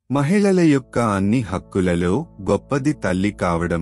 మహిళల యొక్క అన్ని హక్కులలో గొప్పది తల్లి కావడం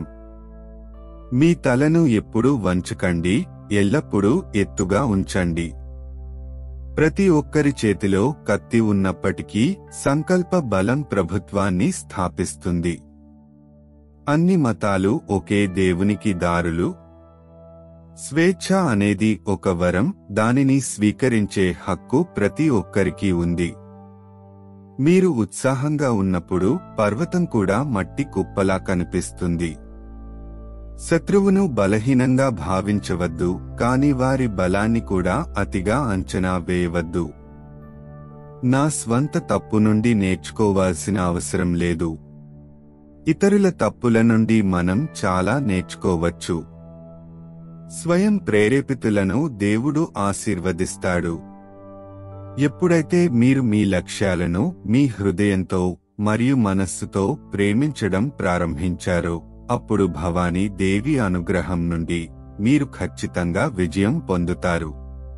మీ తలను ఎప్పుడూ వంచకండి ఎల్లప్పుడూ ఎత్తుగా ఉంచండి ప్రతి ఒక్కరి చేతిలో కత్తి ఉన్నప్పటికీ సంకల్ప బలం ప్రభుత్వాన్ని స్థాపిస్తుంది అన్ని మతాలు ఒకే దేవునికి దారులు స్వేచ్ఛ అనేది ఒక వరం దానిని స్వీకరించే హక్కు ప్రతి ఒక్కరికి ఉంది మీరు ఉత్సాహంగా ఉన్నప్పుడు పర్వతం కూడా మట్టి కుప్పలా కనిపిస్తుంది శత్రువును బలహీనంగా భావించవద్దు కాని వారి బలాన్ని కూడా అతిగా అంచనా వేయవద్దు నా స్వంత తప్పు నుండి నేర్చుకోవాల్సిన అవసరం లేదు ఇతరుల తప్పుల నుండి మనం చాలా నేర్చుకోవచ్చు స్వయం ప్రేరేపితులను దేవుడు ఆశీర్వదిస్తాడు ఎప్పుడైతే మీరు మీ లక్ష్యాలను మీ హృదయంతో మరియు మనస్సుతో ప్రేమించడం ప్రారంభించారో అప్పుడు భవానీ దేవి అనుగ్రహం నుండి మీరు ఖచ్చితంగా విజయం పొందుతారు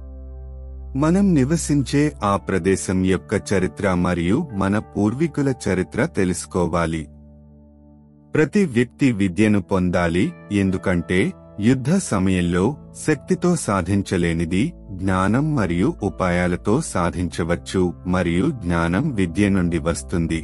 మనం నివసించే ఆ ప్రదేశం యొక్క చరిత్ర మరియు మన పూర్వీకుల చరిత్ర తెలుసుకోవాలి ప్రతి వ్యక్తి విద్యను పొందాలి ఎందుకంటే యుద్ధ సమయంలో శక్తితో సాధించలేనిది జ్ఞానం మరియు ఉపాయాలతో సాధించవచ్చు మరియు జ్ఞానం విద్య నుండి వస్తుంది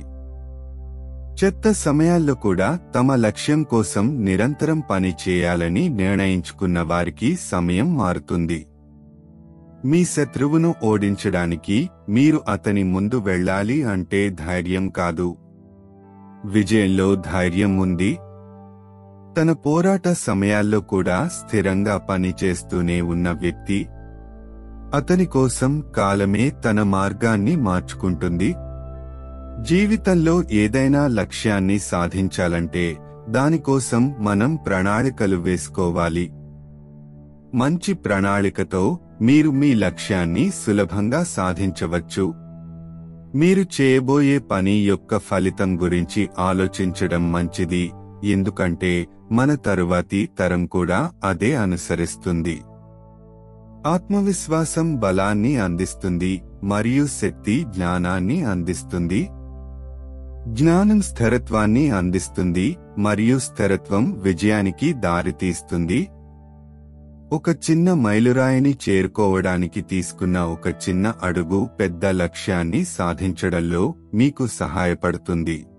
చెత్త సమయాల్లో కూడా తమ లక్ష్యం కోసం నిరంతరం పని చేయాలని నిర్ణయించుకున్న వారికి సమయం మారుతుంది మీ శత్రువును ఓడించడానికి మీరు అతని ముందు వెళ్ళాలి అంటే ధైర్యం కాదు విజయంలో ధైర్యం ఉంది తన పోరాట సమయాల్లో కూడా స్థిరంగా పనిచేస్తూనే ఉన్న వ్యక్తి అతని కోసం కాలమే తన మార్గాన్ని మార్చుకుంటుంది జీవితంలో ఏదైనా లక్ష్యాన్ని సాధించాలంటే దానికోసం మనం ప్రణాళికలు వేసుకోవాలి మంచి ప్రణాళికతో మీరు మీ లక్ష్యాన్ని సులభంగా సాధించవచ్చు మీరు చేయబోయే పని యొక్క ఫలితం గురించి ఆలోచించడం మంచిది ఎందుకంటే మన తరువాతి తరం కూడా అదే అనుసరిస్తుంది ఆత్మవిశ్వాసం బలాన్ని అందిస్తుంది మరియు శక్తి జ్ఞానాన్ని అందిస్తుంది జ్ఞానం స్థిరత్వాన్ని అందిస్తుంది మరియు స్థిరత్వం విజయానికి దారితీస్తుంది ఒక చిన్న మైలురాయిని చేరుకోవడానికి తీసుకున్న ఒక చిన్న అడుగు పెద్ద లక్ష్యాన్ని సాధించడంలో మీకు సహాయపడుతుంది